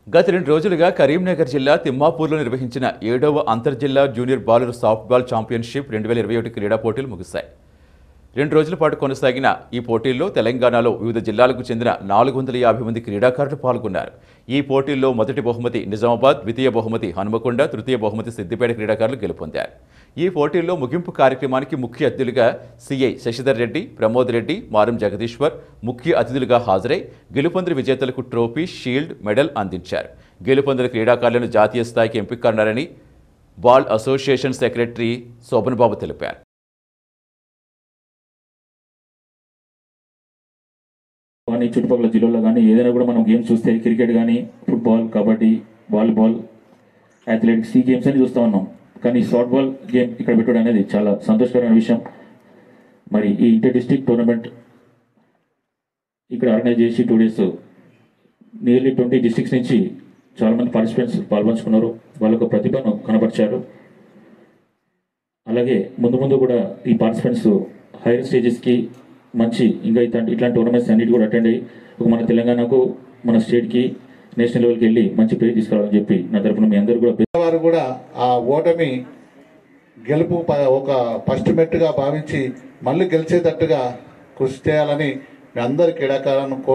గత రెండు రోజులుగా కరీంనగర్ జిల్లా తిమ్మాపూర్లో నిర్వహించిన ఏడవ అంతర్జిల్లా జూనియర్ బాలుర సాఫ్ట్బాల్ ఛాంపియన్షిప్ రెండు వేల ఇరవై ఒకటి క్రీడా పోటీలు ముగిశాయి రెండు రోజుల పాటు కొనసాగిన ఈ పోటీల్లో తెలంగాణలో వివిధ జిల్లాలకు చెందిన నాలుగు వందల యాభై మంది క్రీడాకారులు పాల్గొన్నారు ఈ పోటీల్లో మొదటి బహుమతి నిజామాబాద్ ద్వితీయ బహుమతి హనుమకొండ తృతీయ బహుమతి సిద్దిపేట క్రీడాకారులు గెలుపొందారు ఈ పోటీల్లో ముగింపు కార్యక్రమానికి ముఖ్య అతిథులుగా సిఐ శశిధర్ రెడ్డి ప్రమోద్ రెడ్డి మారం జగదీశ్వర్ ముఖ్య అతిథులుగా హాజరై గెలుపొందిన విజేతలకు ట్రోఫీ షీల్డ్ మెడల్ అందించారు గెలుపొందిన క్రీడాకారులను జాతీయ స్థాయికి ఎంపిక కానున్నారని ball association secretary Shobhan Babu తెలిపారు కానీ చుట్టుపక్కల జిల్లాలో కానీ ఏదైనా కూడా మనం గేమ్స్ చూస్తే క్రికెట్ కానీ ఫుట్బాల్ కబడ్డీ వాలీబాల్ అథ్లెటిక్స్ ఈ గేమ్స్ అని చూస్తూ ఉన్నాం కానీ షార్ట్ బాల్ గేమ్ ఇక్కడ పెట్టడం అనేది చాలా సంతోషకరమైన విషయం మరి ఈ ఇంటర్ డిస్ట్రిక్ట్ టోర్నమెంట్ ఇక్కడ ఆర్గనైజ్ చేసి two days nearly twenty districts నుంచి చాలా మంది పార్టిసిపెంట్స్ పాల్పంచుకున్నారు వాళ్ళ యొక్క ప్రతిభను కనబరిచారు అలాగే ముందు ముందు కూడా ఈ పార్టిసిపెంట్స్ హైయర్ స్టేజెస్కి మంచి ఇంకా ఇట్లాంటి ఇట్లాంటి టోర్నమెంట్స్ అన్నిటి కూడా అటెండ్ అయ్యి ఒక మన తెలంగాణకు మన స్టేట్కి నేషనల్ లెవెల్కి వెళ్ళి మంచి పేరు తీసుకురావాలని చెప్పి నా తరపున మీ అందరూ కూడా వారు కూడా ఆ ఓటమి గెలుపు ప- ఒక ఫస్ట్ మెట్టుగా భావించి మళ్ళీ గెలిచేటట్టుగా కృషి చేయాలని మీ అందరి క్రీడాకారులను కో